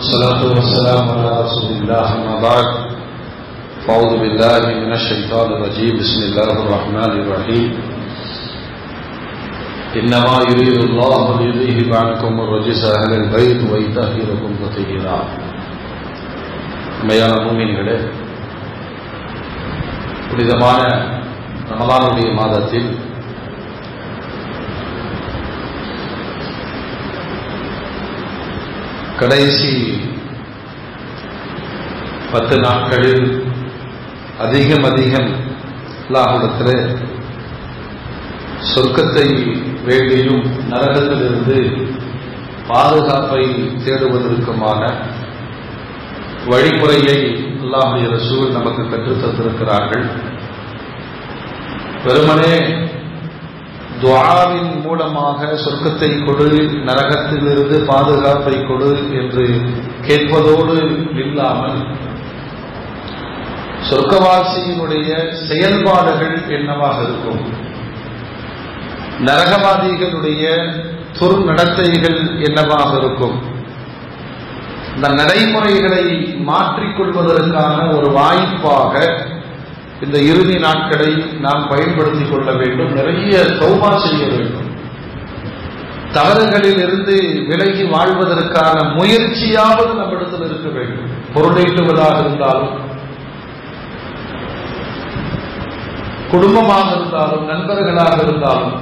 والصلاة والسلام على رسول الله أما بعد فأعوذ بالله من الشيطان الرجيم بسم الله الرحمن الرحيم إنما يريد الله ليذهب عنكم الرجس أهل البيت ويطهركم تطهيرا மையான மூமின்களே புனிதமான ரமலானுடைய மாதத்தில் கடைசி பத்து நாட்களில் அதிகம் அதிகம் அல்லாஹிடத்தில் சொர்க்கத்தை வேண்டியும் நரகத்திலிருந்து பாதுகாப்பை தேடுவதற்குமான வழிமுறையை அல்லாஹுடைய ரசூல் நமக்கு கற்றுத் தந்திருக்கிறார்கள் வெறுமனே துவாவின் மூலமாக சொர்க்கத்தை கொடு நரகத்திலிருந்து பாதுகாப்பை கொடு என்று கேட்பதோடு இல்லாமல் சொர்க்கவாசியினுடைய செயல்பாடுகள் என்னவாக இருக்கும் நரகவாதிகளுடைய துர் நடத்தைகள் என்னவாக இருக்கும் இந்த நடைமுறைகளை மாற்றிக்கொள்வதற்கான ஒரு வாய்ப்பாக இந்த இறுதி நாட்களை நாம் பயன்படுத்திக் கொள்ள வேண்டும் நிறைய சௌமா செய்ய வேண்டும் தவறுகளில் இருந்து விலகி வாழ்வதற்கான முயற்சியாவது நம்மிடத்தில் இருக்க வேண்டும் பொருளீட்டுவதாக இருந்தாலும் குடும்பமாக இருந்தாலும் நண்பர்களாக இருந்தாலும்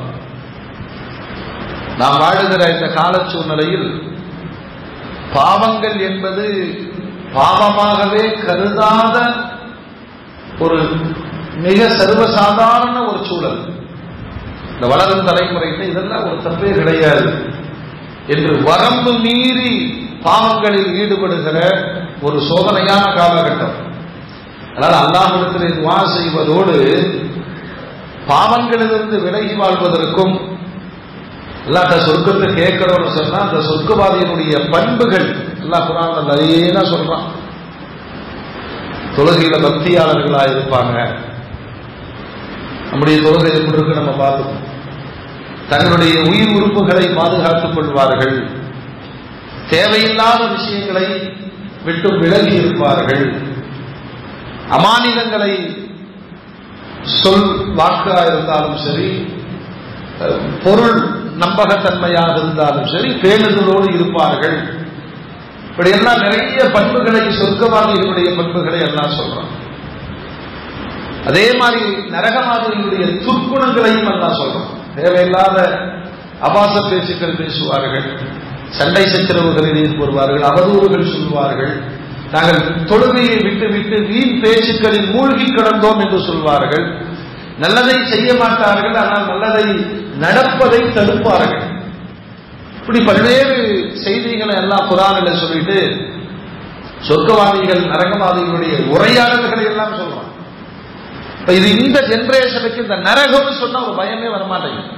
நாம் வாழுகிற இந்த கால சூழ்நிலையில் பாவங்கள் என்பது பாவமாகவே கருதாத ஒரு மிக சர்வசாதாரண ஒரு சூழல் இந்த வளரும் தலைமுறைக்கு இதெல்லாம் ஒரு தப்பே கிடையாது என்று வரம்பு மீறி பாவங்களில் ஈடுபடுகிற ஒரு சோதனையான காலகட்டம் அதனால் அல்லாஹிடத்தில் துவா செய்வதோடு பாவங்களிலிருந்து விலகி வாழ்வதற்கும் அல்லாட்ட சொர்க்கத்தை கேட்கிறோம்னு சொன்னா அந்த சொர்க்கவாதியினுடைய பண்புகள் எல்லாம் குரான் நிறைய சொல்றான் தொழுகையில பக்தியாளர்களா இருப்பாங்க நம்முடைய தொழுகை எப்படி இருக்கு நம்ம பார்த்துக்கணும் தங்களுடைய உயிர் உறுப்புகளை பாதுகாத்துக் கொள்வார்கள் தேவையில்லாத விஷயங்களை விட்டு விலகி இருப்பார்கள் அமானிதங்களை சொல் வாக்கா இருந்தாலும் சரி பொருள் நம்பகத்தன்மையாக இருந்தாலும் சரி பேணுதலோடு இருப்பார்கள் இப்படி எல்லாம் நிறைய பண்புகளை சொர்க்கவாதிகளுடைய பண்புகளை எல்லாம் சொல்றான் அதே மாதிரி நரகவாதிகளுடைய துர்க்குணங்களையும் எல்லாம் சொல்றோம் தேவையில்லாத அபாச பேச்சுக்கள் பேசுவார்கள் சண்டை சச்சரவுகளில் ஈடுபடுவார்கள் அவதூறுகள் சொல்வார்கள் நாங்கள் தொழுகையை விட்டு விட்டு வீண் பேச்சுக்களில் மூழ்கி கிடந்தோம் என்று சொல்வார்கள் நல்லதை செய்ய மாட்டார்கள் ஆனால் நல்லதை நடப்பதை தடுப்பார்கள் இப்படி பல்வேறு செய்திகளை எல்லாம் குரானில் சொல்லிட்டு சொர்க்கவாதிகள் நரகவாதிகளுடைய உரையாடல்களை எல்லாம் சொல்றான் இப்ப இது இந்த ஜெனரேஷனுக்கு இந்த நரகம்னு சொன்னா ஒரு பயமே வரமாட்டேங்குது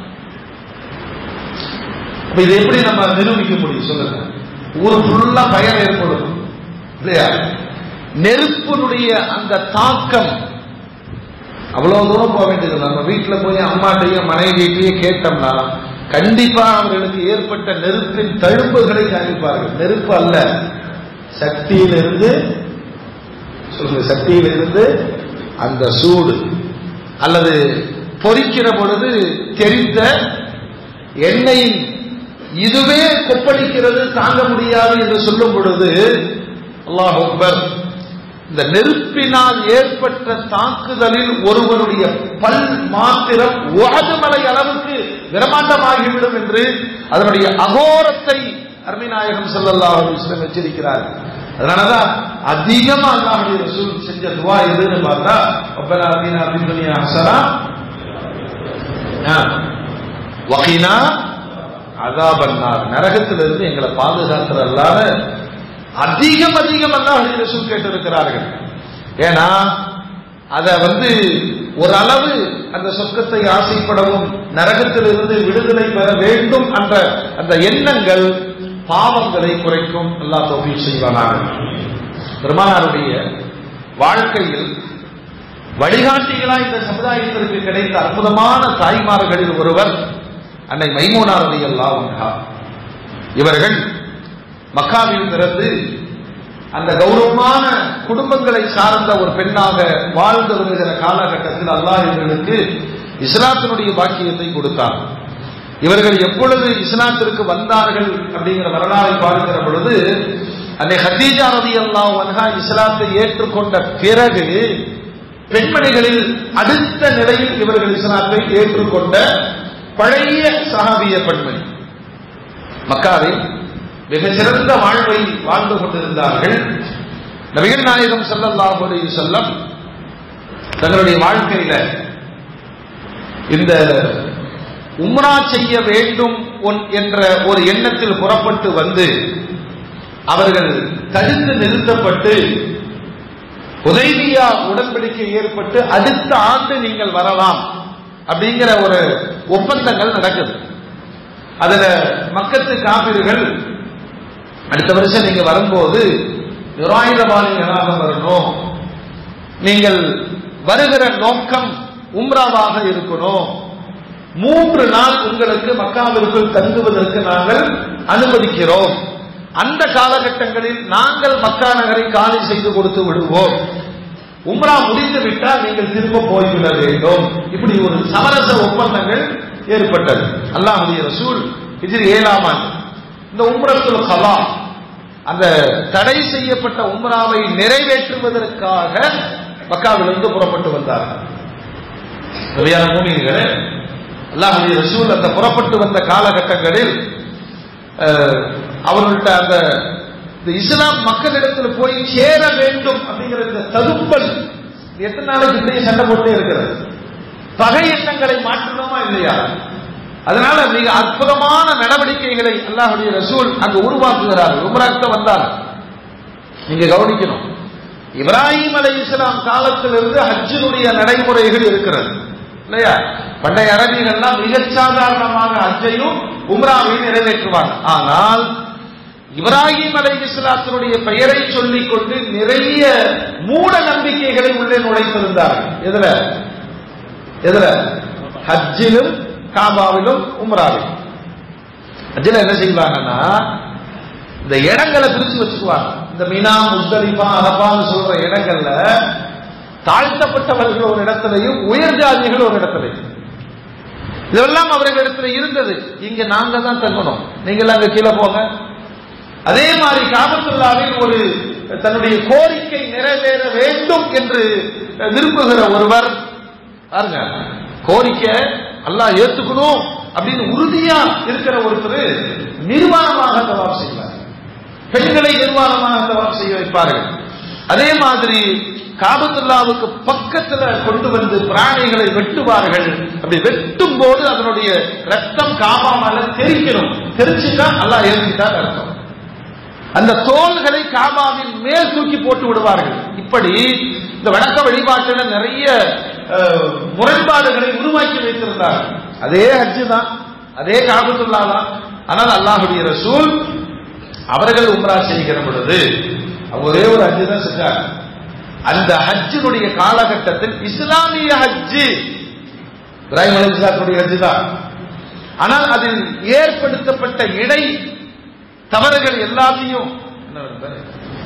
இப்ப இது எப்படி நம்ம நிரூபிக்க முடியும் சொல்லுங்க ஊர் ஃபுல்லா பயம் ஏற்படும் இல்லையா நெருப்பினுடைய அந்த தாக்கம் அவ்வளவு தூரம் போக வேண்டியது நம்ம வீட்டுல போய் அம்மாட்டையும் மனைவிட்டையும் கேட்டோம்னா கண்டிப்பா அவர்களுக்கு ஏற்பட்ட நெருப்பின் தழும்புகளை காண்பிப்பார்கள் நெருப்பு அல்ல சக்தியிலிருந்து சொல்லுங்க சக்தியிலிருந்து அந்த சூடு அல்லது பொறிக்கிற பொழுது தெரிந்த எண்ணெயின் இதுவே கொப்பளிக்கிறது தாங்க முடியாது என்று சொல்லும் பொழுது அல்லாஹ் அக்பர் இந்த நெருப்பினால் ஏற்பட்ட தாக்குதலில் ஒருவருடைய பல் மாத்திரம் உகதுமலை அளவுக்கு பிரமாண்டமாகிவிடும் என்று அதனுடைய அகோரத்தை அருமைநாயகம் செல்லல்லாஹ் அலிஸ்லம் எச்சரிக்கிறார் அதனாலதான் அதிகமா அல்லாஹுடைய ரசூல் செஞ்ச துவா எதுன்னு பார்த்தா ஒப்பனா அபீனா அபிதுனியா ஹசனா வகினா அதாபன்னார் நரகத்திலிருந்து எங்களை பாதுகாக்கிற அல்லாத அதிகம் அதிகம் அல்லாஹ் ரசூல் கேட்டிருக்கிறார்கள் ஏன்னா அத வந்து ஒரு அளவு அந்த சொர்க்கத்தை ஆசைப்படவும் நரகத்திலிருந்து விடுதலை பெற வேண்டும் என்ற அந்த எண்ணங்கள் பாவங்களை குறைக்கும் அல்லா தொகை செய்வானாக பெருமானாருடைய வாழ்க்கையில் வழிகாட்டிகளா இந்த சமுதாயத்திற்கு கிடைத்த அற்புதமான தாய்மார்களில் ஒருவர் அன்னை மைமூனாரதி அல்லா இவர்கள் மக்காவில் பிறந்து அந்த கௌரவமான குடும்பங்களை சார்ந்த ஒரு பெண்ணாக வாழ்ந்து வருகிற காலகட்டத்தில் அல்லாஹ் இவர்களுக்கு இஸ்லாத்தினுடைய பாக்கியத்தை கொடுத்தார் இவர்கள் எப்பொழுது இஸ்லாத்திற்கு வந்தார்கள் அப்படிங்கிற வரலாறை பார்க்கிற பொழுது அன்னை ஹதீஜா ரதி அல்லாஹ் வன்ஹா இஸ்லாத்தை ஏற்றுக்கொண்ட பிறகு பெண்மணிகளில் அடுத்த நிலையில் இவர்கள் இஸ்லாத்தை ஏற்றுக்கொண்ட பழைய சஹாபிய பெண்மணி மக்காவில் மிகச்சிறந்த வாழ்வை வாழ்ந்து கொண்டிருந்தார்கள் நபிகள் நாயகம் ஸல்லல்லாஹு அலைஹி வஸல்லம் தங்களுடைய வாழ்க்கையில இந்த உம்ரா செய்ய வேண்டும் ஒன்- என்ற ஒரு எண்ணத்தில் புறப்பட்டு வந்து அவர்கள் தடுத்து நிறுத்தப்பட்டு உதய்பியா உடன்படிக்கை ஏற்பட்டு அடுத்த ஆண்டு நீங்கள் வரலாம் அப்படிங்கிற ஒரு ஒப்பந்தங்கள் நடக்குது அதுல மக்கத்து காப்பீர்கள் அடுத்த வருஷம் நீங்க வரும்போது நிராயுதபாணிகளாக வரணும் நீங்கள் வருகிற நோக்கம் உம்ராவாக இருக்கணும் மூன்று நாள் உங்களுக்கு மக்காவிற்குள் தங்குவதற்கு நாங்கள் அனுமதிக்கிறோம் அந்த காலகட்டங்களில் நாங்கள் மக்கா நகரை காலி செய்து கொடுத்து விடுவோம் உம்ரா முடிந்து விட்டால் நீங்கள் திரும்ப போய்விட வேண்டும் இப்படி ஒரு சமரச ஒப்பந்தங்கள் ஏற்பட்டது அல்லாஹுடைய ரசூல் ஹிஜ்ரி ஏழாம் ஆண்டு இந்த உம்ரத்துல் கலா அந்த தடை செய்யப்பட்ட உம்ராவை நிறைவேற்றுவதற்காக மக்காவிலிருந்து புறப்பட்டு வந்தார்கள் சரியான மூமியர்களே அல்லாஹுடைய ரசூல் அந்த புறப்பட்டு வந்த காலகட்டங்களில் அஹ், அவர்கள்ட்ட அந்த இந்த இஸ்லாம் மக்களிடத்தில் போய் சேர வேண்டும் அப்படிங்கிற இந்த ததும்பல் இது எத்தனை நாளைக்கு இப்படியே சண்டை போட்டே இருக்கிறது பகை எண்ணங்களை மாற்றணுமா இல்லையா அதனால மிக அற்புதமான நடவடிக்கைகளை அல்லாஹுடைய ரசூல் அங்கு உருவாக்குகிறார் உமராக்க வந்தார் நீங்க கவனிக்கணும் இப்ராஹிம் அலை இஸ்லாம் காலத்திலிருந்து ஹஜ்ஜினுடைய நடைமுறைகள் இருக்கிறது இல்லையா பண்டைய அரபிகள்லாம் மிகச் சாதாரணமாக ஹஜ்ஜையும் உம்ராவையும் நிறைவேற்றுவாங்க ஆனால் இப்ராஹிம் அலை இஸ்லாத்தினுடைய பெயரை சொல்லிக் கொண்டு நிறைய மூட நம்பிக்கைகளை உள்ளே நுழைத்திருந்தார்கள் எதுல எதுல ஹஜ்ஜிலும் காபாவிலும் உம்ராவிலும் ஹஜ்ஜில் என்ன செய்வாங்கன்னா இந்த இடங்களை பிரிச்சு வச்சுக்குவாங்க இந்த மினா முஸ்தலிஃபா அரபான்னு சொல்ற இடங்கள்ல தாழ்த்தப்பட்டவர்கள் ஒரு இடத்துலையும் உயர் ஜாதிகள் ஒரு இடத்துலையும் இதெல்லாம் அவர்களிடத்துல இருந்தது இங்க நாங்க தான் தங்கணும் நீங்கள் அங்க கீழே போங்க அதே மாதிரி காபத்துல்லாவில் ஒரு தன்னுடைய கோரிக்கை நிறைவேற வேண்டும் என்று விரும்புகிற ஒருவர் பாருங்க கோரிக்கை அல்லாஹ் ஏத்துக்கணும் அப்படின்னு உறுதியா இருக்கிற ஒருத்தர் நிர்வாணமாக தவாப் செய்வார் பெண்களை நிர்வாணமாக தவாப் செய்ய வைப்பார்கள் அதே மாதிரி காபத்துல்லாவுக்கு பக்கத்துல கொண்டு வந்து பிராணிகளை வெட்டுவார்கள் அப்படி வெட்டும் போது அதனுடைய ரத்தம் காபாமால தெரிக்கணும் தெரிச்சுட்டா அல்லாஹ் ஏற்றுக்கிட்டார் அர்த்தம் அந்த தோள்களை காபாவின் மேல் தூக்கி போட்டு விடுவார்கள் இப்படி இந்த வணக்க வழிபாட்டில் நிறைய அஹ், முரண்பாடுகளை உருவாக்கி வைத்திருந்தார்கள் அதே ஹஜ்ஜு தான் அதே காபத்துல்லா தான் ஆனால் அல்லாஹுடைய ரசூல் அவர்கள் உம்ரா செய்கிற பொழுது ஒரே ஒரு ஹஜ்ஜு தான் செஞ்சாங்க அந்த ஹஜ்ஜினுடைய காலகட்டத்தில் இஸ்லாமிய ஹஜ்ஜு இப்ராஹிம் அலிஸ்லாத்துடைய ஹஜ்ஜு தான் ஆனால் அதில் ஏற்படுத்தப்பட்ட இடை தவறுகள் எல்லாத்தையும் என்ன வருது?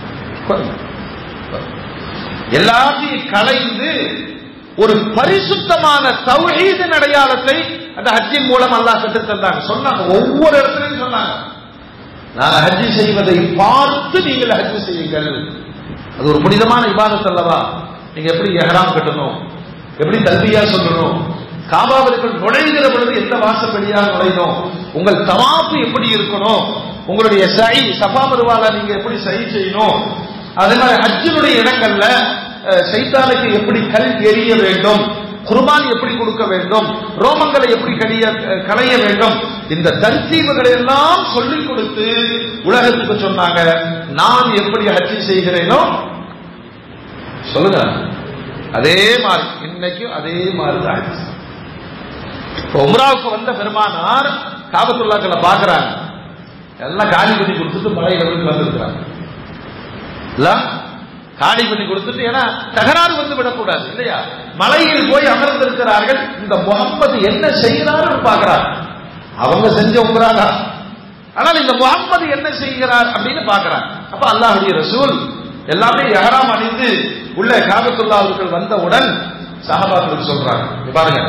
எல்லாத்தையும் கலைந்து ஒரு பரிசுத்தமான தௌஹீதின் அடையாளத்தை அந்த ஹஜ்ஜின் மூலம் அல்லாஹ் கற்றுத் தந்தாங்க சொன்னாங்க ஒவ்வொரு இடத்துலையும் சொன்னாங்க நான் ஹஜ்ஜி செய்வதை பார்த்து நீங்கள் ஹஜ்ஜி செய்யுங்கள் அது ஒரு புனிதமான இபாதத் அல்லவா நீங்க எப்படி எஹராம் கட்டணும் எப்படி தல்பியா சொல்லணும் காபாவிற்குள் நுழைகிற பொழுது எந்த வாசப்படியாக நுழையணும் உங்கள் தவாப்பு எப்படி இருக்கணும் உங்களுடைய சை சஃபா மருவால நீங்க எப்படி சை செய்யணும் அதே மாதிரி ஹஜ்ஜினுடைய இடங்கள்ல அஹ், சைத்தானுக்கு எப்படி கல் எரிய வேண்டும் குர்பான் எப்படி கொடுக்க வேண்டும் ரோமங்களை எப்படி கடிய அஹ், களைய வேண்டும் இந்த தர்த்தீவுகளை எல்லாம் சொல்லிக் கொடுத்து உலகத்துக்கு சொன்னாங்க நான் எப்படி ஹஜ்ஜி செய்கிறேனோ சொல்லுங்க அதே மாதிரி இன்னைக்கும் அதே மாதிரி தான் ஹஜ்ஜி. இப்ப உம்ராவுக்கு வந்த பெருமானார் காபத்துல்லாக்களை பாக்குறாங்க எல்லாம் காலி பண்ணி கொடுத்துட்டு மலையில இருந்து வந்திருக்கிறாங்க இல்ல காலி பண்ணி கொடுத்துட்டு ஏன்னா தகராறு வந்து விடக்கூடாது இல்லையா மலையில் போய் அமர்ந்திருக்கிறார்கள் இந்த முகம்மது என்ன செய்கிறார் பார்க்கிறார் அவங்க செஞ்ச உம்ராதான் ஆனால் இந்த முகம்மது என்ன செய்கிறார் அப்படின்னு பார்க்கிறார் அப்ப அல்லாஹுடைய ரசூல் எல்லாமே எஹராம் அணிந்து உள்ள காபத்துல்லாவுக்குள் வந்தவுடன் சஹாபாக்களுக்கு சொல்றாங்க இங்க பாருங்க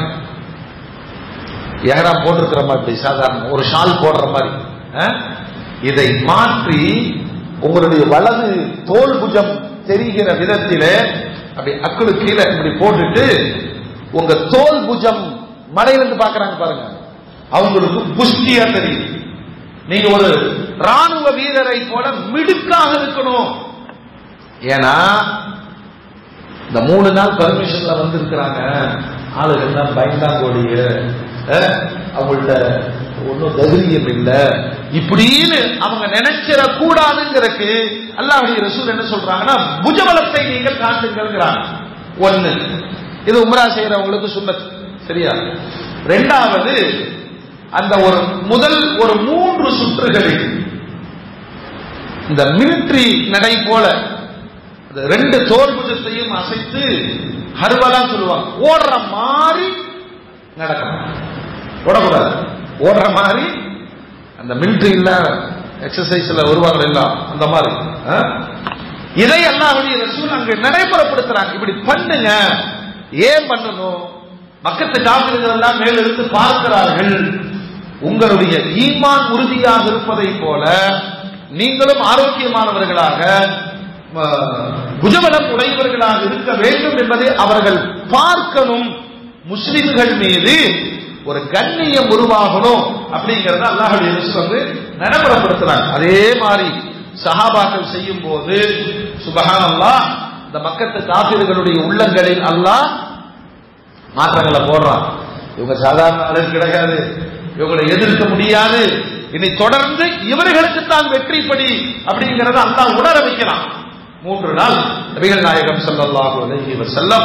எஹராம் போட்டிருக்கிற மாதிரி சாதாரண ஒரு ஷால் போடுற மாதிரி அஹ்? இதை மாற்றி உங்களுடைய வலது தோல் புஜம் தெரிகிற விதத்திலே அப்படி அக்குழு கீழே இப்படி போட்டுட்டு உங்க தோல் புஜம் மடையிலிருந்து பாக்குறாங்க பாருங்க அவங்களுக்கு புஷ்டியா தெரியும் நீங்க ஒரு ராணுவ வீரரை போல மிடுக்காக இருக்கணும் ஏன்னா இந்த மூணு நாள் பர்மிஷன்ல வந்திருக்கிறாங்க ஆளுகள் தான் பயந்தாங்கோடிய அவங்கள்ட்ட ஒன்னும் தைரியம் இல்ல இப்படின்னு அவங்க நினைச்சிட கூடாதுங்கிறதுக்கு அல்லாஹ்வுடைய ரசூல் என்ன சொல்றாங்கன்னா புஜபலத்தை நீங்கள் காட்டுங்கிறாங்க ஒண்ணு இது உம்ரா செய்யறவங்களுக்கு சுண்ணத் சரியா ரெண்டாவது அந்த ஒரு முதல் ஒரு மூன்று சுற்றுகளில் இந்த மிலிட்ரி நடை போல அந்த ரெண்டு தோல் புஜத்தையும் அசைத்து ஹர்வலா சொல்லுவாங்க ஓடுற மாதிரி நடக்கணும் ஓடக்கூடாது ஓடுற மாதிரி அந்த மிலிட்ரியில எக்ஸசைஸ்ல வருவாங்க எல்லாம் அந்த மாதிரி ஆ? இதை அல்லாஹ்வுடைய ரசூல் அங்கு நடைமுறைப்படுத்துறாங்க இப்படி பண்ணுங்க ஏன் பண்ணணும் மக்கத்து காப்பிர்கள் எல்லாம் மேலிருந்து பார்க்கிறார்கள் உங்களுடைய ஈமான் உறுதியாக இருப்பதை போல நீங்களும் ஆரோக்கியமானவர்களாக அஹ், புஜபலம் உடையவர்களாக இருக்க வேண்டும் என்பதை அவர்கள் பார்க்கணும் முஸ்லிம்கள் மீது ஒரு கண்ணியம் உருவாகணும் அப்படிங்கறத அல்லாஹுடைய ரசூல் வந்து நடைமுறைப்படுத்துறாங்க அதே மாதிரி சஹாபாக்கள் செய்யும் போது சுபஹான் அல்லாஹ் இந்த மக்கத்து காப்பீடுகளுடைய உள்ளங்களில் அல்லாஹ் மாற்றங்களை போடுறான் இவங்க சாதாரண ஆளுக்கு கிடையாது இவங்களை எதிர்க்க முடியாது இனி தொடர்ந்து இவர்களுக்கு தான் வெற்றிப்படி அப்படிங்கறத அல்லாஹ் உணர வைக்கிறான் மூன்று நாள் நபிகள் நாயகம் ஸல்லல்லாஹு அலைஹி வஸல்லம்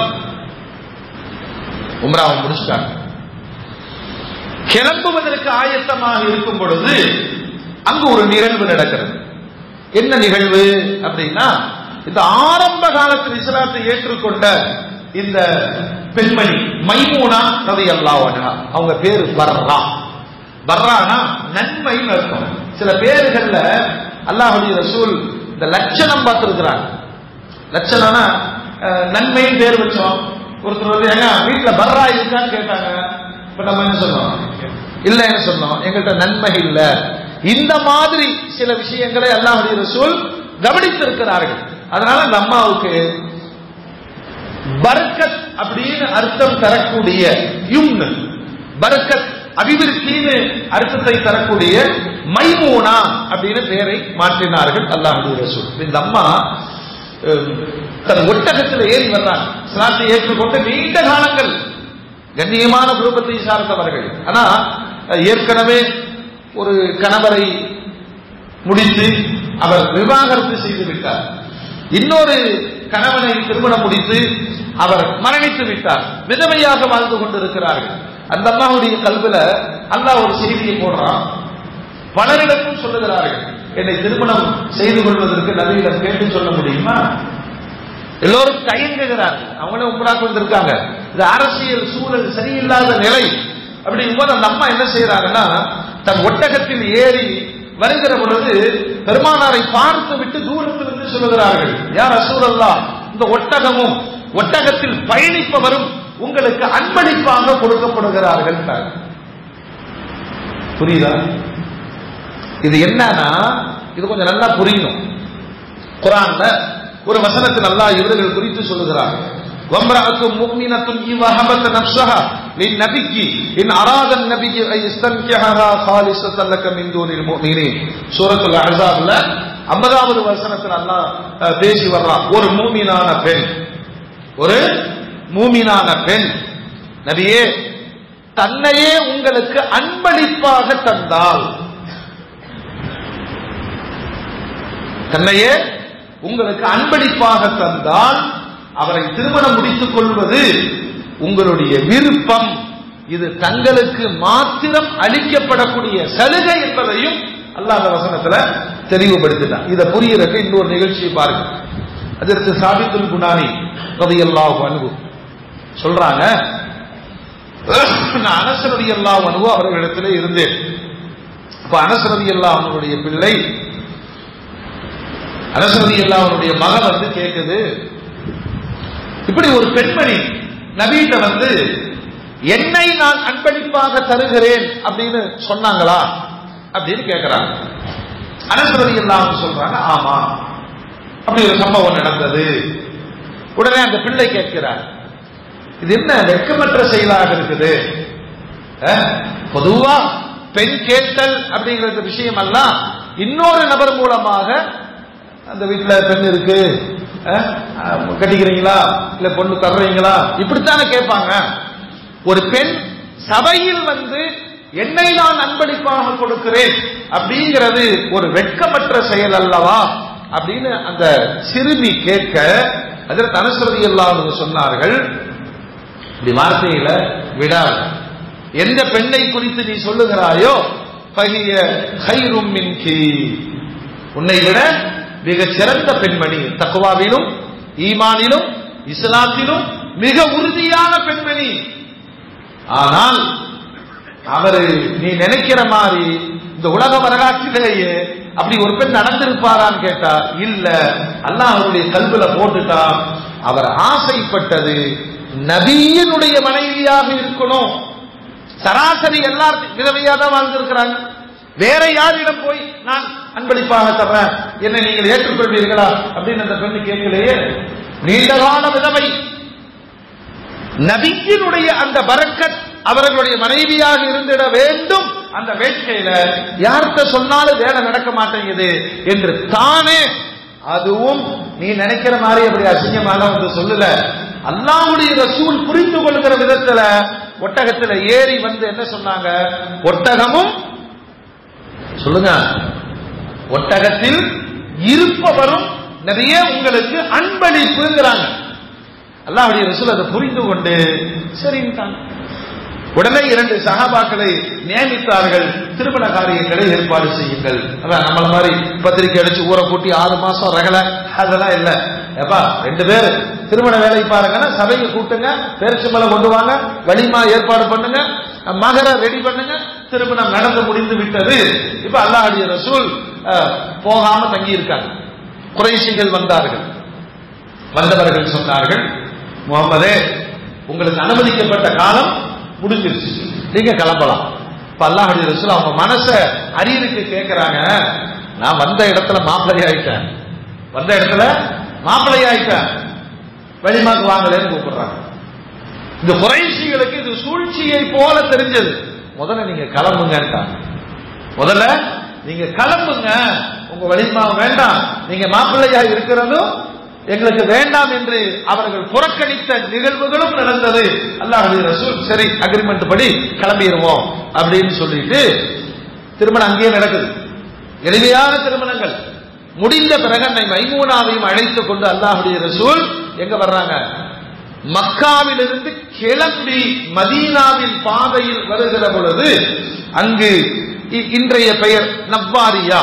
உம்ராவை முடிச்சிட்டாங்க கிளம்புவதற்கு ஆயத்தமாக இருக்கும் பொழுது அங்கு ஒரு நிகழ்வு நடக்கிறது என்ன நிகழ்வு அப்படின்னா இந்த ஆரம்ப காலத்தில் இஸ்லாத்தை ஏற்றுக்கொண்ட இந்த பெண்மணி மைமூனா ரவி அல்லாஹ் அவங்க பேரு பர்ரா பர்ரானா நன்மைன்னு அர்த்தம் சில பேர்கள்ல அல்லாஹுடைய ரசூல் இந்த லட்சணம் பார்த்திருக்கிறாங்க லட்சணம்னா அஹ், நன்மைன்னு பேர் வச்சோம் ஒருத்தர் வந்து எங்க வீட்டுல பர்ரா இருக்கான்னு கேட்டாங்க இப்ப நம்ம என்ன சொன்னோம் இல்லைன்னு சொன்னோம் எங்கள்கிட்ட நன்மை இல்ல இந்த மாதிரி சில விஷயங்களை அல்லாஹுடைய ரசூல் கவனித்திருக்கிறார்கள் அதனால அந்த அம்மாவுக்கு பரக்கத் அப்படின்னு அர்த்தம் தரக்கூடிய யும்னு பரக்கத் அபிவிருத்தின்னு அர்த்தத்தை தரக்கூடிய மைமூனா அப்படின்னு பெயரை மாற்றினார்கள் அல்லாஹுடைய ரசூல் இந்த அம்மா அஹ், தன் ஒட்டகத்தில் ஏறி வர்றாங்க இஸ்லாத்தை ஏற்றுக்கொண்டு நீண்ட காலங்கள் கண்ணியமான குடும்பத்தை சார்ந்தவர்கள் ஆனா அஹ், ஏற்கனவே ஒரு கணவரை முடித்து அவர் விவாகரத்து செய்து விட்டார் இன்னொரு கணவனை திருமணம் முடித்து அவர் மரணித்து விட்டார் விதவையாக வாழ்ந்து கொண்டிருக்கிறார்கள் அந்த அம்மாவுடைய கல்வில அல்லாஹ் ஒரு செய்தியை போடுறான் பலரிடமும் சொல்லுகிறார்கள் என்னை திருமணம் செய்து கொள்வதற்கு நபியிடம் கேட்டு சொல்ல முடியுமா எல்லோரும் தயங்குகிறார்கள் அவங்களும் உம்ராக்கு வந்திருக்காங்க இது அரசியல் சூழல் சரியில்லாத நிலை அப்படிங்கும்போது அந்த அம்மா என்ன செய்யறாங்கன்னா தன் ஒட்டகத்தில் ஏறி வருகிற பொழுது பெருமானாரை பார்த்து விட்டு தூரத்திலிருந்து சொல்லுகிறார்கள் யார் அசூரல்லா இந்த ஒட்டகமும் ஒட்டகத்தில் பயணிப்பவரும் உங்களுக்கு அன்பளிப்பாக கொடுக்கப்படுகிறார்கள் புரியுதா இது என்னன்னா இது கொஞ்சம் நல்லா புரியணும் குரான்ல ஒரு வசனத்தில் அல்லாஹ் இவர்கள் குறித்து சொல்லுகிறார் وامرأة مؤمنة إن وهبت نفسها للنبي إن أراد النبي أن يستنكحها خالصة لك من دون المؤمنين سورة الأحزاب ல ஐம்பதாவது வசனத்தில் அல்லாஹ் அஹ், பேசி வர்றான் ஒரு மூமினான பெண் ஒரு மூமினான பெண் நபியே தன்னையே உங்களுக்கு அன்பளிப்பாக தந்தால் தன்னையே உங்களுக்கு அன்பளிப்பாக தந்தால் அவரை திருமணம் முடித்துக் கொள்வது உங்களுடைய விருப்பம் இது தங்களுக்கு மாத்திரம் அளிக்கப்படக்கூடிய சலுகை என்பதையும் அல்லாஹ் அந்த வசனத்துல தெளிவுபடுத்தினான் இதை புரியறதுக்கு இன்னொரு நிகழ்ச்சியை பாருங்க அதற்கு சாபித்துல் குணானி ரதியல்லாஹு அன்ஹு சொல்றாங்க நான் அனசரதி அல்லா அனுபவ அவர்களிடத்திலே இருந்தேன் அப்ப அனசரதி அல்லா அவனுடைய பிள்ளை அரசதி அவனுடைய மகன் வந்து கேட்குது இப்படி ஒரு பெண்மணி நபீட்ட வந்து என்னை நான் அன்பளிப்பாக தருகிறேன் அப்படின்னு சொன்னாங்களா அப்படின்னு கேட்கிறாங்க அனசரதி எல்லாம் சொல்றாங்க ஆமா அப்படி ஒரு சம்பவம் நடந்தது உடனே அந்த பிள்ளை கேட்கிறார் இது என்ன வெட்கமற்ற செயலாக இருக்குது அஹ், பொதுவா பெண் கேட்டல் அப்படிங்கிற விஷயம் எல்லாம் இன்னொரு நபர் மூலமாக அந்த வீட்டுல பெண் இருக்கு அஹ், அஹ், கட்டிக்கிறீங்களா இல்ல பொண்ணு தர்றீங்களா இப்படித்தானே கேட்பாங்க ஒரு பெண் சபையில் வந்து என்னை நான் அன்பளிப்பாக கொடுக்கிறேன் அப்படிங்கிறது ஒரு வெட்கமற்ற செயல் அல்லவா அப்படின்னு அந்த சிறுமி கேட்க அதற்கு அனுசரதி எல்லாம் சொன்னார்கள் இப்படி வார்த்தையில விடாது எந்த பெண்ணை குறித்து நீ சொல்லுகிறாயோ பகிய ஹைரும் மின்கி உன்னை விட மிகச் சிறந்த பெண்மணி தக்குவாவிலும் ஈமானிலும் இஸ்லாத்திலும் மிக உறுதியான பெண்மணி ஆனால் அவரு நீ நினைக்கிற மாதிரி இந்த உலக வரலாற்றிலேயே அப்படி ஒரு பெண் நடந்திருப்பாரான்னு கேட்டா இல்ல அல்லாஹ் அவருடைய கல்வில போட்டுட்டா அவர் ஆசைப்பட்டது நபியினுடைய மனைவியாக இருக்கணும் சராசரி எல்லாரும் விதவையா தான் வாழ்ந்திருக்கிறாங்க வேற யாரிடம் போய் நான் அன்பளிப்பாக தர்றேன் என்னை நீங்கள் ஏற்றுக்கொள்வீர்களா அப்படின்னு அந்த பெண்ணு கேட்கலையே நீண்டகால விதவை நபியினுடைய அந்த பரக்கத் அவர்களுடைய மனைவியாக இருந்திட வேண்டும் அந்த வேட்கையில யார்கிட்ட சொன்னாலும் வேலை நடக்க மாட்டேங்குது என்று தானே அதுவும் நீ நினைக்கிற மாதிரி அப்படி அசிங்கமான வந்து சொல்லல அல்லாஹ்வுடைய ரசூல் புரிந்து கொள்கிற விதத்துல ஒட்டகத்துல ஏறி வந்து என்ன சொன்னாங்க ஒட்டகமும் சொல்லுங்க ஒட்டகத்தில் இருப்பவரும் நிறைய உங்களுக்கு அன்பளிப்புங்கிறாங்க அல்லாஹ்வுடைய ரசூல் அதை புரிந்து கொண்டு சரின்ட்டாங்க உடனே இரண்டு சகாபாக்களை நியமித்தார்கள் திருமண காரியங்களை ஏற்பாடு செய்யுங்கள் அதான் நம்மள மாதிரி பத்திரிக்கை அடிச்சு ஊரை கூட்டி ஆறு மாசம் ரகல அதெல்லாம் இல்ல ஏப்பா ரெண்டு பேர் திருமண வேலை பாருங்கன்னா சபையை கூட்டுங்க பேரிச்சம்பளம் கொண்டு வாங்க வலிமா ஏற்பாடு பண்ணுங்க மகர ரெடி பண்ணுங்க திருமணம் நடந்து முடிந்து விட்டது இப்ப அல்லாஹ்வுடைய ரசூல் அஹ், போகாம தங்கி இருக்காங்க குறைசிகள் வந்தார்கள் வந்தவர்கள் சொன்னார்கள் முகமதே உங்களுக்கு அனுமதிக்கப்பட்ட காலம் முடிஞ்சிருச்சு நீங்க கிளம்பலாம் இப்ப அல்லாஹுடைய ரசூல் அவங்க மனச அறிவுக்கு கேட்கறாங்க நான் வந்த இடத்துல மாப்பிள்ளை ஆயிட்டேன் வந்த இடத்துல மாப்பிள்ளை ஆயிட்டேன் வெளிமாக்கு வாங்கலன்னு கூப்பிடுறாங்க இந்த குறைசிகளுக்கு இது சூழ்ச்சியை போல தெரிஞ்சது முதல்ல நீங்க கிளம்புங்கன்ட்டாங்க முதல்ல நீங்க கிளம்புங்க உங்க வலிமா வேண்டாம் நீங்க மாப்பிள்ளையா இருக்கிறதும் எங்களுக்கு வேண்டாம் என்று அவர்கள் புறக்கணித்த நிகழ்வுகளும் நடந்தது அல்லாஹுடைய ரசூல் சரி அக்ரிமெண்ட் படி கிளம்பிடுவோம் அப்படின்னு சொல்லிட்டு திருமணம் அங்கேயே நடக்குது எளிமையான திருமணங்கள் முடிந்த பிறகு அன்னை மைமூனாவையும் அழைத்துக் கொண்டு அல்லாஹுடைய ரசூல் எங்க வர்றாங்க மக்காவிலிருந்து கிளம்பி மதீனாவின் பாதையில் வருகிற பொழுது அங்கு இ- இன்றைய பெயர் நவ்வாரியா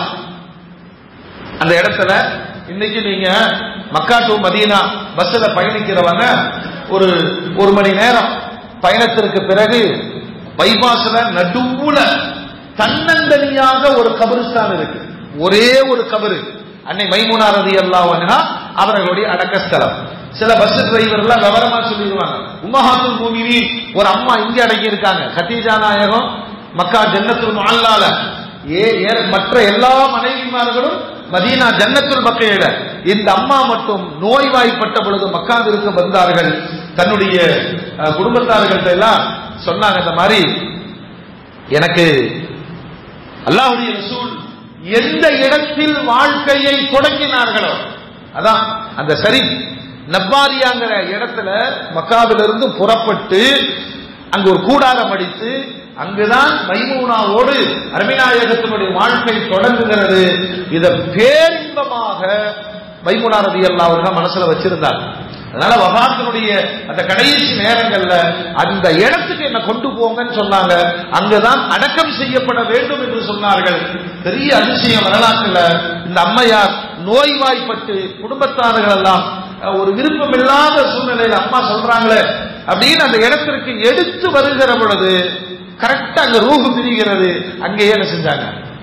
அந்த இடத்துல இன்னைக்கு நீங்க மக்கா டு மதீனா பஸ்ல பயணிக்கிறவங்க ஒரு ஒரு மணி நேரம் பயணத்திற்கு பிறகு பைபாஸ்ல நடுவுல தன்னந்தனியாக ஒரு கபருஸ்தான் இருக்கு ஒரே ஒரு கபரு அன்னை மைமுனா ரதி அல்லாஹ் அவர்களுடைய அடக்கஸ்தலம் சில பஸ் டிரைவர்லாம் விவரமா சொல்லிடுவாங்க உம்மஹாத்துல் மூமினி ஒரு அம்மா இங்க அடங்கி இருக்காங்க கத்தீஜா நாயகம் மக்கா ஜன்னத்துல் முஅல்லால ஏ ஏ- மற்ற எல்லா மனைவிமார்களும் மதீனா ஜன்னத்துல் பக்கையில இந்த அம்மா மட்டும் நோய்வாய்ப்பட்ட பொழுது மக்காவிற்கு வந்தார்கள் தன்னுடைய அஹ், குடும்பத்தார்கள்ட்ட எல்லாம் சொன்னாங்க இந்த மாதிரி எனக்கு அல்லாஹ்வுடைய ரசூல் எந்த இடத்தில் வாழ்க்கையை தொடங்கினார்களோ அதான் அந்த சரி நப்பாரியாங்கிற இடத்துல மக்காவிலிருந்து புறப்பட்டு அங்கு ஒரு கூடாரம் அடித்து அங்குதான் மைமூனாவோடு அருமைநாயகத்தினுடைய வாழ்க்கை தொடங்குகிறது இத பேரின்பமாக மைமூனா ரதி அல்லாஹ் மனசுல வச்சிருந்தார் அதனால வபாத்தினுடைய அந்த கடைசி நேரங்கள்ல அந்த இடத்துக்கு என்ன கொண்டு போங்கன்னு சொன்னாங்க அங்கதான் அடக்கம் செய்யப்பட வேண்டும் என்று சொன்னார்கள் பெரிய அதிசயம் வரலாற்றுல இந்த அம்மையார் நோய்வாய்ப்பட்டு குடும்பத்தார்கள் எல்லாம் அஹ், ஒரு விருப்பம் இல்லாத சூழ்நிலையில அம்மா சொல்றாங்களே அப்படின்னு அந்த இடத்திற்கு எடுத்து வருகிற பொழுது கரெக்டா அங்க ரூஹு பிரிகிறது அங்கேயே என்ன செஞ்சாங்க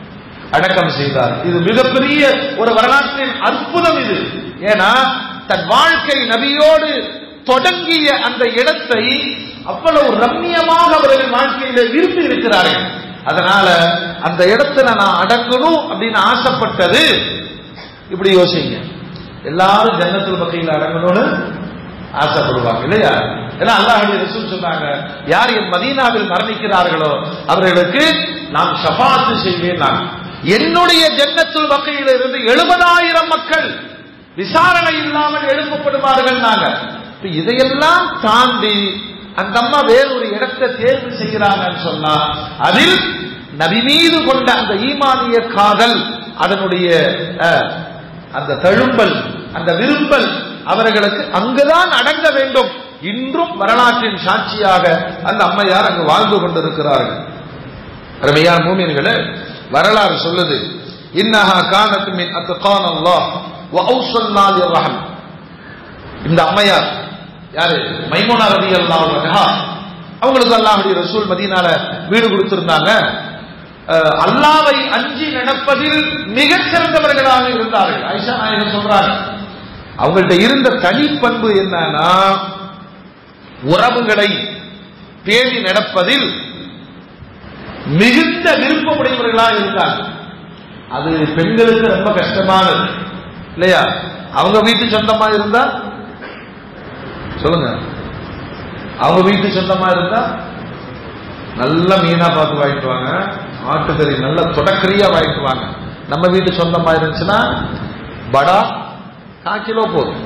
அடக்கம் செய்தார் இது மிகப்பெரிய ஒரு வரலாற்றின் அற்புதம் இது ஏன்னா தன் வாழ்க்கை நபியோடு தொடங்கிய அந்த இடத்தை அவ்வளவு ரம்மியமாக அவர்கள் வாழ்க்கையில விரும்பி இருக்கிறார்கள் அதனால அந்த இடத்துல நான் அடங்கணும் அப்படின்னு ஆசைப்பட்டது இப்படி யோசிங்க எல்லாரும் ஜன்னத்தில் பக்கையில் அடங்கணும்னு ஆசைப்படுவாங்க இல்லையா ஏன்னா அல்லாஹுடைய ரசூல் சொன்னாங்க யார் என் மதீனாவில் மரணிக்கிறார்களோ அவர்களுக்கு நாம் ஷபாத்து செய்வேன் நான் என்னுடைய ஜன்னத்துல் வகையில் இருந்து எழுபதாயிரம் மக்கள் விசாரணை இல்லாமல் எழுப்பப்படுவார்கள் நாங்க இப்ப இதையெல்லாம் தாண்டி அந்த அம்மா வேறொரு இடத்தை தேர்வு செய்கிறாங்கன்னு சொன்னா அதில் நபி மீது கொண்ட அந்த ஈமானிய காதல் அதனுடைய அஹ், அந்த தழும்பல் அந்த விரும்பல் அவர்களுக்கு அங்குதான் அடங்க வேண்டும் இன்றும் வரலாற்றின் சாட்சியாக அந்த அம்மையார் அங்கு வாழ்ந்து கொண்டிருக்கிறார்கள் அருமையான மூமியர்களே வரலாறு சொல்லுது இன்னஹா கானத் மின் அத்கான் அல்லாஹ் வ அவ்ஸல்னா லிர்ரஹம் இந்த அம்மையார் யாரு மைமூனா ரலியல்லாஹு அன்ஹா அவங்களுக்கு அல்லாஹ்வுடைய ரசூல் மதீனால வீடு கொடுத்திருந்தாங்க அஹ், அல்லாவை அஞ்சி நடப்பதில் மிகச் சிறந்தவர்களாக இருந்தார்கள் ஆயிஷா நாயகர் சொல்றாங்க அவங்கள்ட்ட இருந்த தனிப்பண்பு என்னன்னா உறவுகளை பேணி நடப்பதில் மிகுந்த விருப்பமுடையவர்களாக இருந்தாங்க அது பெண்களுக்கு ரொம்ப கஷ்டமானது இல்லையா அவங்க வீட்டு சொந்தமா இருந்தா சொல்லுங்க அவங்க வீட்டு சொந்தமா இருந்தா நல்ல மீனா பார்த்து வாங்கிட்டு வாங்க ஆட்டுக்கறி நல்ல தொடக்கறியா வாங்கிட்டு வாங்க நம்ம வீட்டு சொந்தமா இருந்துச்சுன்னா படா கால் கிலோ போதும்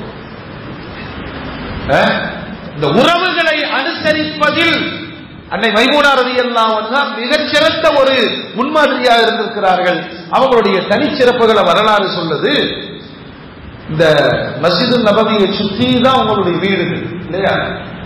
அஹ், இந்த உறவுகளை அனுசரிப்பதில் அன்னை மைமூனா ரதி எல்லாம் மிகச்சிறந்த ஒரு முன்மாதிரியாக இருந்திருக்கிறார்கள் அவங்களுடைய தனிச்சிறப்புகளை வரலாறு சொல்லுது இந்த மஸ்ஜிது நபவியை சுத்தி தான் உங்களுடைய வீடுகள் இல்லையா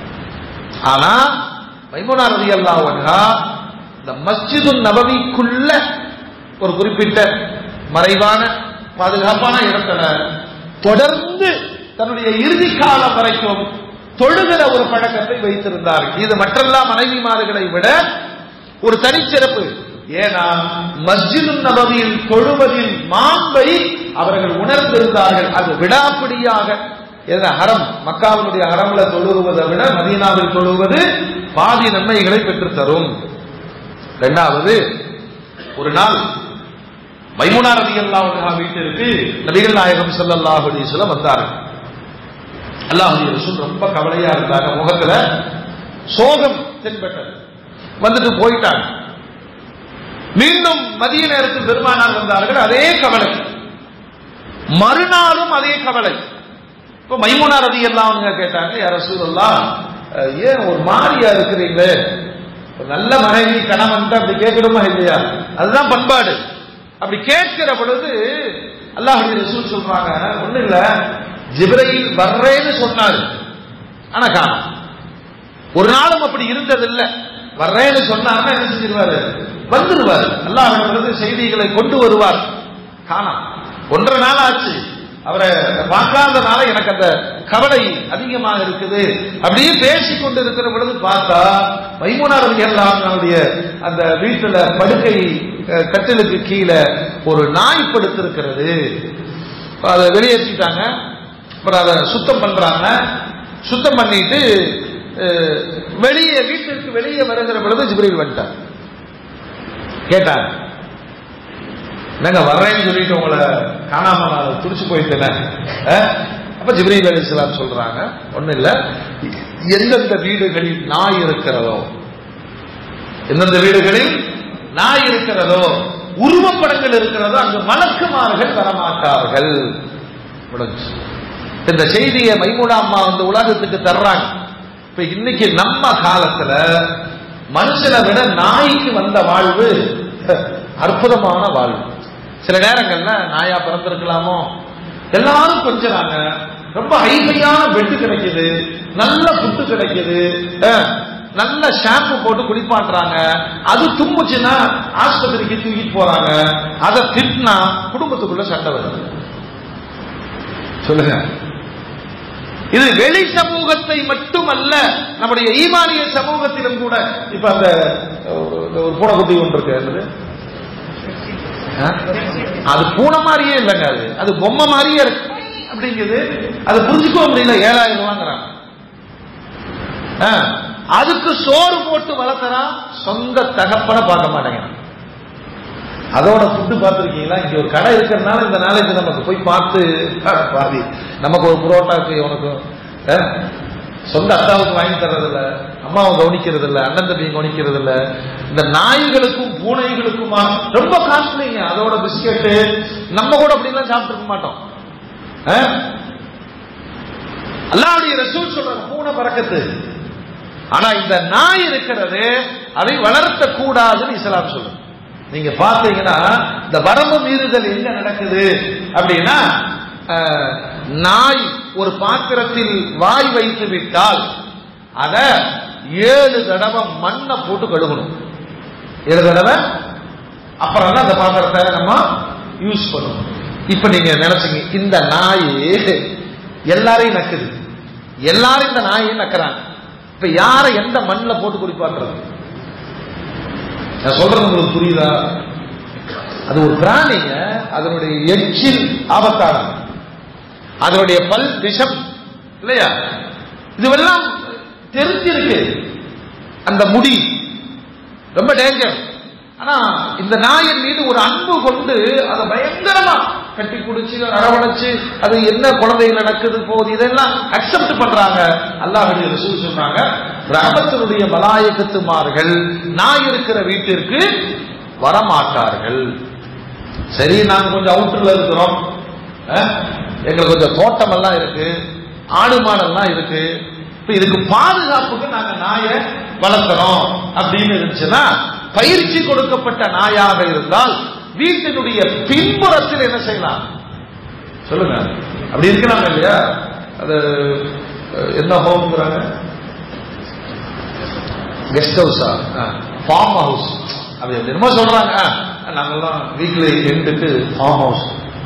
ஆனா மைமூனா ரதி அல்லாஹா இந்த மஸ்ஜிது நபவிக்குள்ள ஒரு குறிப்பிட்ட மறைவான பாதுகாப்பான இடத்துல தொடர்ந்து தன்னுடைய இறுதி காலம் வரைக்கும் தொழுகிற ஒரு பழக்கத்தை வைத்திருந்தார்கள் இது மற்றெல்லா மனைவிமார்களை விட ஒரு தனிச்சிறப்பு ஏன்னா மஸ்ஜிது நபவியில் தொழுவதில் மாண்பை அவர்கள் உணர்ந்திருந்தார்கள் அது விடாப்பிடியாக என்ன ஹரம் மக்காவினுடைய ஹரம்ல தொழுவதை விட மதீனாவில் தொழுவது பாதி நன்மைகளை பெற்றுத் தரும் இரண்டாவது ஒரு நாள் மைமுனா ரதி அல்லாஹ் வீட்டிற்கு நபிகள் நாயகம் ஸல்லல்லாஹு அலைஹி வஸல்லம் வந்தார்கள் அல்லாஹுடைய ரசூல் ரொம்ப கவலையா இருந்தாங்க முகத்துல சோகம் தென்பட்டது வந்துட்டு போயிட்டாங்க மீண்டும் மதிய நேரத்தில் பெருமானார் வந்தார்கள் அதே கவலை மறுநாளும் அதே கவலை இப்ப மைமுனா ரதி எல்லாம் கேட்டாங்க யார் ரசூலுல்லா அஹ், ஏன் ஒரு மாறியா இருக்கிறீங்களே ஒரு நல்ல மனைவி கணவன் அப்படி கேட்கணுமா இல்லையா அதுதான் பண்பாடு அப்படி கேட்கிற பொழுது அல்லாஹுடைய ரசூல் சொல்றாங்க ஒண்ணு இல்ல ஜிப்ரையில் வர்றேன்னு சொன்னாரு ஆனா காணோம் ஒரு நாளும் அப்படி இருந்ததில்ல வர்றேன்னு சொன்னாருன்னா என்ன செஞ்சிருவாரு வந்துருவார் அல்லாஹிடமிருந்து செய்திகளை கொண்டு வருவார் காணாம் ஒன்றரை நாள் ஆச்சு அவரை பார்க்காதனால எனக்கு அந்த கவலை அதிகமாக இருக்குது அப்படியே பேசிக் கொண்டு இருக்கிற பொழுது பார்த்தா மைமுனார் அவருடைய அந்த வீட்டுல படுக்கை அஹ், கட்டிலுக்கு கீழே ஒரு நாய் படுத்திருக்கிறது அதை வெளியேற்றிட்டாங்க அப்புறம் அதை சுத்தம் பண்றாங்க சுத்தம் பண்ணிட்டு அஹ், வெளியே வீட்டிற்கு வெளியே வருகிற பொழுது ஜிப்ரீல் வந்துட்டார் கேட்டாங்க என்னங்க வர்றேன்னு சொல்லிட்டு உங்களை காணாம நான் துடிச்சு போயிட்டேனே அஹ்? அப்ப ஜிப்ரீல் அலிஸ்லாம் சொல்றாங்க ஒண்ணு இல்ல எந்தெந்த வீடுகளில் நாய் இருக்கிறதோ எந்தெந்த வீடுகளில் நாய் இருக்கிறதோ உருவப்படங்கள் இருக்கிறதோ அங்கு மலக்குமார்கள் வரமாட்டார்கள் முடிஞ்சுச்சு. இந்த செய்தியை மைமுனா அம்மா வந்து உலகத்துக்கு தர்றாங்க இப்ப இன்னைக்கு நம்ம காலத்துல மனுஷனை விட நாய்க்கு வந்த வாழ்வு அற்புதமான வாழ்வு சில நேரங்கள்ல நாயா பிறந்திருக்கலாமோ எல்லாரும் கொஞ்சறாங்க ரொம்ப ஹைஃபையான பெட்டு கிடைக்குது நல்ல ஃபுட்டு கிடைக்குது அஹ், நல்ல ஷாம்பு போட்டு குளிப்பாட்டுறாங்க அது தும்புச்சுன்னா ஆஸ்பத்திரிக்கு தூக்கிட்டு போறாங்க அதை திட்டினா குடும்பத்துக்குள்ள சண்டை வருது சொல்லுங்க இது வெளி சமூகத்தை மட்டுமல்ல நம்முடைய ஈமானிய சமூகத்திலும் கூட இப்ப அந்த ஒரு ஒரு பூனைக்குட்டி ஒன்று இருக்கு என்னது ஆ? அது பூனை மாதிரியே இல்லைங்க அது அது பொம்மை மாதிரியே இருக்கு அப்படிங்குது அது புரிஞ்சுக்க முடியல ஏழாயிரம் ரூபாங்கிறாங்க ஆ, அதுக்கு சோறு போட்டு வளர்த்தறான் சொந்த தகப்பனை பார்க்க மாட்டேங்கிறான் அதோட ஃபுட்டு பார்த்துருக்கீங்களா இங்க ஒரு கடை இருக்கிறதுனால இந்த நாளைக்கு நமக்கு போய் பார்த்து அஹ், பாதி நமக்கு ஒரு புரோட்டாக்கு உனக்கு அஹ், சொந்த அத்தாவுக்கு வாங்கி தர்றதில்ல அம்மாவை கவனிக்கிறது இல்ல அண்ணன் தம்பியை கவனிக்கிறது இல்ல இந்த நாய்களுக்கும் பூனைகளுக்குமா ரொம்ப காஸ்ட்லிங்க அதோட பிஸ்கெட்டு நம்ம கூட அப்படிலாம் சாப்பிட்டுருக்க மாட்டோம் அஹ்? அல்லாவுடைய ரசூல் சொல்றாங்க பூனை பறக்கத்து ஆனா இந்த நாய் இருக்கிறது அதை வளர்த்த கூடாதுன்னு இஸ்லாம் சொல்லுது நீங்க பாத்தீங்கன்னா இந்த வரம்பு மீறுதல் எங்க நடக்குது அப்படின்னா அஹ், நாய் ஒரு பாத்திரத்தில் வாய் வைத்து விட்டால் அத ஏழு தடவை மண்ணை போட்டு கழுகணும் ஏழு தடவை அப்புறம் தான் அந்த பாத்திரத்தை நம்ம யூஸ் பண்ணணும் இப்ப நீங்க நினைச்சீங்க இந்த நாய் எல்லாரையும் நக்குது எல்லாரும் இந்த நாயை நக்குறாங்க இப்ப யாரை எந்த மண்ணில் போட்டு குடிப்பாட்டுறது நான் சொல்றது உங்களுக்கு புரியுதா அது ஒரு பிராணிங்க அதனுடைய எச்சில் ஆபத்தானது அதனுடைய பல் விஷம் இல்லையா இதுவெல்லாம் தெரிஞ்சிருக்கு அந்த முடி ரொம்ப டேஞ்சர் ஆனா இந்த நாயின் மீது ஒரு அன்பு கொண்டு அதை பயங்கரமா கட்டி பிடிச்சி அரவணைச்சு அது என்ன குழந்தைகள் நடக்குது போகுது இதெல்லாம் அக்செப்ட் பண்றாங்க அல்லாஹுடைய ரசூல் சொல்றாங்க ரஹமத்தினுடைய மலாயக்கத்துமார்கள் நாய் இருக்கிற வீட்டிற்கு வரமாட்டார்கள் சரி நாங்க கொஞ்சம் அவுட்டர்ல இருக்கிறோம் அஹ், எங்களுக்கு கொஞ்சம் தோட்டம் எல்லாம் இருக்கு ஆடு மாடெல்லாம் இருக்கு இப்ப இதுக்கு பாதுகாப்புக்கு நாங்க நாயை வளர்க்கிறோம் அப்படின்னு இருந்துச்சுன்னா பயிற்சி கொடுக்கப்பட்ட நாயாக இருந்தால் வீட்டினுடைய பின்புறத்தில் என்ன செய்யலாம் சொல்லுங்க அப்படி இருக்கலாம் இல்லையா அது அஹ், என்ன ஹோம்ங்கிறாங்க கெஸ்ட் ஹவுஸா ஃபார்ம் ஹவுஸ் அப்படி என்னமோ சொல்றாங்க ஆ, நாங்கெல்லாம் வீக்லி எண்டுக்கு ஃபார்ம் ஹவுஸ்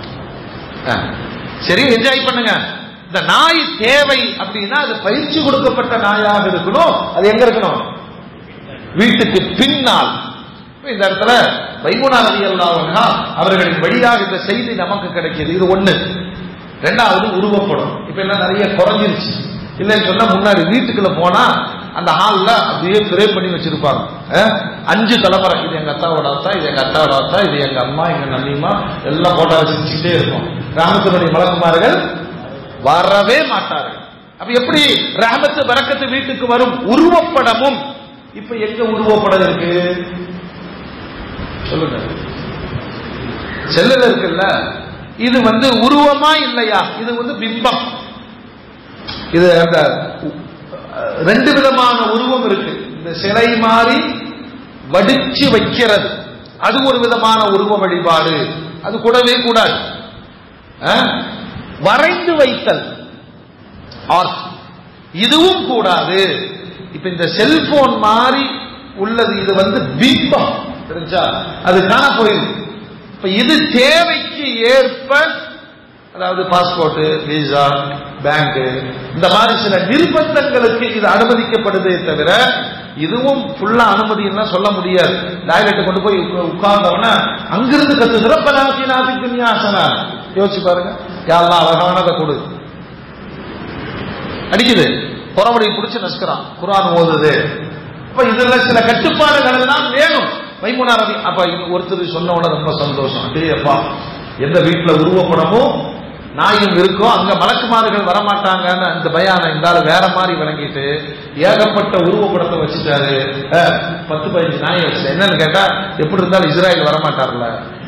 சரி என்ஜாய் பண்ணுங்க இந்த நாய் தேவை அப்படின்னா அது பயிற்சி கொடுக்கப்பட்ட நாயாக இருக்கணும் அது எங்க இருக்கணும் வீட்டுக்கு பின்னால் இப்ப இந்த இடத்துல வைகுணா நதி அல்லாவா அவர்களின் வழியாக இந்த செய்தி நமக்கு கிடைக்கிது இது ஒண்ணு ரெண்டாவது உருவப்படும் இப்ப எல்லாம் நிறைய குறைஞ்சிருச்சு இல்லைன்னு சொன்னா முன்னாடி வீட்டுக்குள்ள போனா அந்த ஹால்ல அப்படியே பிரேம் பண்ணி வச்சிருப்பாங்க அஹ், அஞ்சு தலைமுறை இது எங்க அத்தாவோட அத்தா இது எங்க அத்தாவோட அத்தா இது எங்க அம்மா எங்க நன்னிமா எல்லாம் போட்டோ வச்சுக்கிட்டே இருக்கும் ராமத்தினுடைய மலக்குமார்கள் வரவே மாட்டார்கள் அப்ப எப்படி ரஹமத்து பரக்கத்து வீட்டுக்கு வரும் உருவப்படமும் இப்ப எங்க உருவப்படம் இருக்கு சொல்லுங்க செல்லுல இருக்குல்ல இது வந்து உருவமா இல்லையா இது வந்து பிம்பம் இது அந்த அஹ், ரெண்டு விதமான உருவம் இருக்கு இந்த சிலை மாறி வடிச்சு வைக்கிறது அது ஒரு விதமான உருவ வழிபாடு அது கூடவே கூடாது அஹ், வரைந்து வைத்தல் ஆர்ட் இதுவும் கூடாது இப்ப இந்த செல்போன் மாதிரி உள்ளது இது வந்து பிம்பம் தெரிஞ்சா அது காண போயிருக்கு இப்ப இது தேவைக்கு ஏற்ப அதாவது பாஸ்போர்ட் விசா பேங்க் இந்த மாதிரி சில நிர்பந்தங்களுக்கு இது அனுமதிக்கப்படுதே தவிர இதுவும் ஃபுல்லா அனுமதி எல்லாம் சொல்ல முடியாது டாய்லெட் கொண்டு போய் உட்கா- உட்கார்ந்தவன அங்கிருந்து கத்து சிறப்பனாசி நாதி துன்யாசனா யோசிச்சு பாருங்க யாரெல்லாம் அழகானதை கொடு அடிக்குது புறவடி பிடிச்சு நசுக்கிறான் குரான் ஓதுது அப்ப இதுல சில கட்டுப்பாடுகள் எல்லாம் வேணும் மைமுனா ரவி அப்ப இது ஒருத்தர் சொன்ன உடனே ரொம்ப சந்தோஷம் அடே அப்பா எந்த வீட்டுல உருவப்படமும் நாயும் இருக்கோ அங்க மலக்குமார்கள் வரமாட்டாங்கன்னு அந்த பயான இந்த ஆளு வேற மாதிரி விளங்கிட்டு ஏகப்பட்ட உருவப்படத்தை வச்சுட்டாரு அஹ், பத்து பதினஞ்சு நாயை வச்சு என்னன்னு கேட்டா எப்படி இருந்தாலும் இஸ்ராயல் வரமாட்டார்ல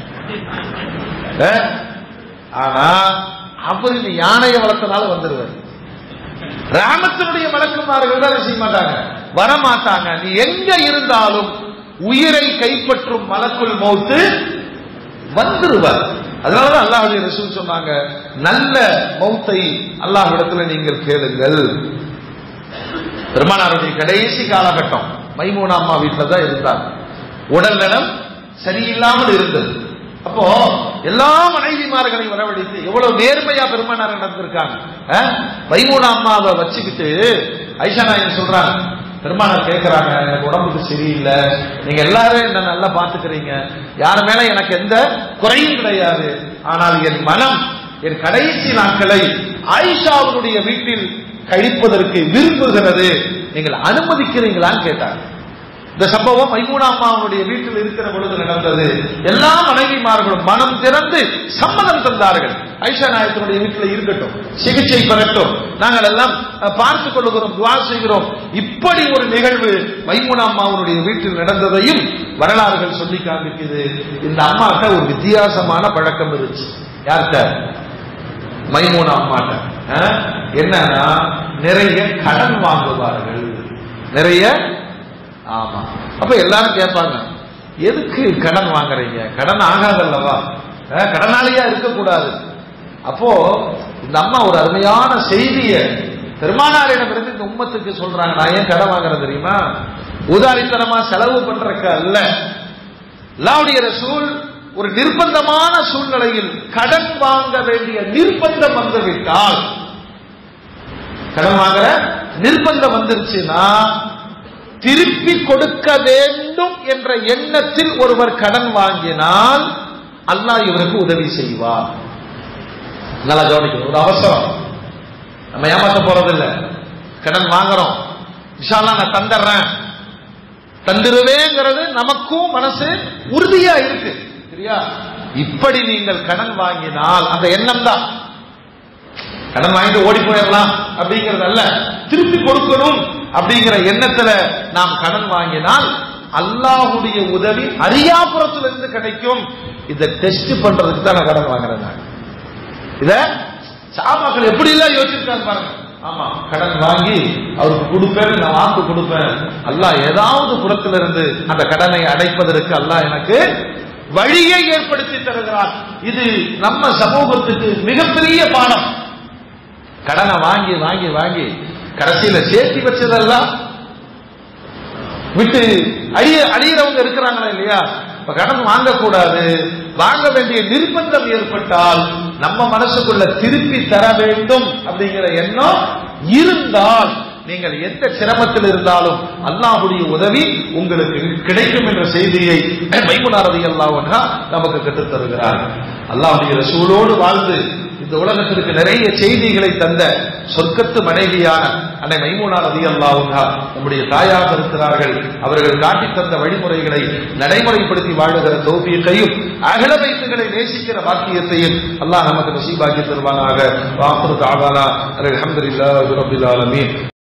அஹ், ஆனா அவர் இந்த யானையை வளர்த்தனால வந்துருவாரு ராமத்தினுடைய வழக்குமார்கள் தான் செய்ய மாட்டாங்க வரமாட்டாங்க நீ எங்க இருந்தாலும் உயிரை கைப்பற்றும் மலக்குள் மௌத்து வந்துருவார் அதனாலதான் அல்லாஹுடைய ரசூல் சொன்னாங்க நல்ல மௌத்தை அல்லாஹ்விடத்துல நீங்கள் கேளுங்கள் பெருமானாருடைய கடைசி காலகட்டம் மைமூனா அம்மா வீட்டில் தான் இருந்தார் உடல் நலம் சரியில்லாமல் இருந்தது அப்போ எல்லா மனைவிமார்களையும் வரவழைத்து எவ்வளவு நேர்மையா பெருமானார் நடந்திருக்காங்க அஹ்? மைமூனா அம்மாவை வச்சுக்கிட்டு ஐஷா நாயன் சொல்றாங்க பெருமானார் கேட்கிறாங்க எனக்கு உடம்புக்கு சரியில்லை நீங்க எல்லாரும் என்ன நல்லா பாத்துக்கிறீங்க யார் மேல எனக்கு எந்த குறையும் கிடையாது ஆனால் என் மனம் என் கடைசி நாட்களை ஆயிஷாவுடைய வீட்டில் கழிப்பதற்கு விரும்புகிறது நீங்கள் அனுமதிக்கிறீங்களான்னு கேட்டாங்க இந்த சம்பவம் மைமூனா அம்மாவுடைய வீட்டில் இருக்கிற பொழுது நடந்தது எல்லா மனைவிமார்களும் மனம் திறந்து சம்மதம் தந்தார்கள் ஐஷா நாயகத்தினுடைய வீட்டில் இருக்கட்டும் சிகிச்சை பெறட்டும் நாங்கள் எல்லாம் அஹ், பார்த்துக் கொள்ளுகிறோம் துவா செய்கிறோம் இப்படி ஒரு நிகழ்வு மைமூனா அம்மாவுடைய வீட்டில் நடந்ததையும் வரலாறுகள் சொல்லி காண்பிக்குது இந்த அம்மாட்ட ஒரு வித்தியாசமான பழக்கம் இருந்துச்சு யார்கிட்ட மைமூனா அம்மாட்ட அஹ், என்னன்னா நிறைய கடன் வாங்குவார்கள் நிறைய ஆமா அப்ப எல்லாரும் கேட்பாங்க எதுக்கு கடன் வாங்குறீங்க கடன் ஆகாதல்லவா அஹ், கடனாளியா இருக்கக்கூடாது அப்போ இந்த அம்மா ஒரு அருமையான செய்திய பெருமானாரிடமிருந்து இந்த உம்மத்துக்கு சொல்றாங்க நான் ஏன் கடன் வாங்குறேன் தெரியுமா உதாரித்தனமா செலவு பண்றதுக்கு அல்ல அல்லாவுடைய ரசூல் ஒரு நிர்பந்தமான சூழ்நிலையில் கடன் வாங்க வேண்டிய நிர்பந்தம் வந்துவிட்டால் கடன் வாங்குற நிர்பந்தம் வந்துருச்சுன்னா திருப்பி கொடுக்க வேண்டும் என்ற எண்ணத்தில் ஒருவர் கடன் வாங்கினால் அல்லாஹ் இவருக்கு உதவி செய்வார் நல்லா கவனிக்கணும் ஒரு அவசரம் நம்ம ஏமாத்த போறதில்லை கடன் வாங்குறோம் விஷாலா நான் தந்துடுறேன் தந்துருவேங்கிறது நமக்கும் மனசு உறுதியா இருக்கு சரியா இப்படி நீங்கள் கடன் வாங்கினால் அந்த எண்ணம் தான் கடன் வாங்கிட்டு ஓடி போயிடலாம் அப்படிங்கிறது அல்ல திருப்பி கொடுக்கணும் அப்படிங்கிற எண்ணத்துல நாம் கடன் வாங்கினால் அல்லாஹுடைய உதவி அரியாபுரத்துல இருந்து கிடைக்கும் இதை டெஸ்ட் பண்றதுக்கு தான் நான் கடன் வாங்குறேன் நான். இத சாபாக்கள் எப்படி எல்லாம் யோசிச்சிருக்காங்க பாருங்க ஆமா கடன் வாங்கி அவருக்கு கொடுப்பேன் நான் வாக்கு கொடுப்பேன் அல்லாஹ் ஏதாவது புறத்துல இருந்து அந்த கடனை அடைப்பதற்கு அல்லாஹ் எனக்கு வழியை ஏற்படுத்தி தருகிறார் இது நம்ம சமூகத்துக்கு மிகப்பெரிய பாடம் கடனை வாங்கி வாங்கி வாங்கி கடைசியில சேர்த்தி வச்சதெல்லாம் விட்டு அழிய அழியறவங்க இருக்கிறாங்களா இல்லையா இப்ப கடன் வாங்கக்கூடாது வாங்க வேண்டிய நிர்பந்தம் ஏற்பட்டால் நம்ம மனசுக்குள்ள திருப்பி தர வேண்டும் அப்படிங்கிற எண்ணம் இருந்தால் நீங்கள் எந்த சிரமத்தில் இருந்தாலும் அல்லாஹ்வுடைய உதவி உங்களுக்கு கிடைக்கும் என்ற செய்தியை மைமுனாரதி அல்லாஹ் நமக்கு கற்றுத் தருகிறார் அல்லாஹ்வுடைய ரசூலோடு வாழ்ந்து இந்த உலகத்திற்கு நிறைய செய்திகளை தந்த சொர்க்கத்து மனைவியான அன்னை மைமூனா ரதி அல்லாவுங்கா நம்முடைய தாயாக இருக்கிறார்கள் அவர்கள் காட்டித் தந்த வழிமுறைகளை நடைமுறைப்படுத்தி வாழுகிற தோப்பியத்தையும் அகல வைத்துகளை நேசிக்கிற வாக்கியத்தையும் அல்லாஹ் நமக்கு நசீபாக்கி தருவானாக வாக்குறு தாவானா அலமதுல்லா ரபில் ஆலமீன்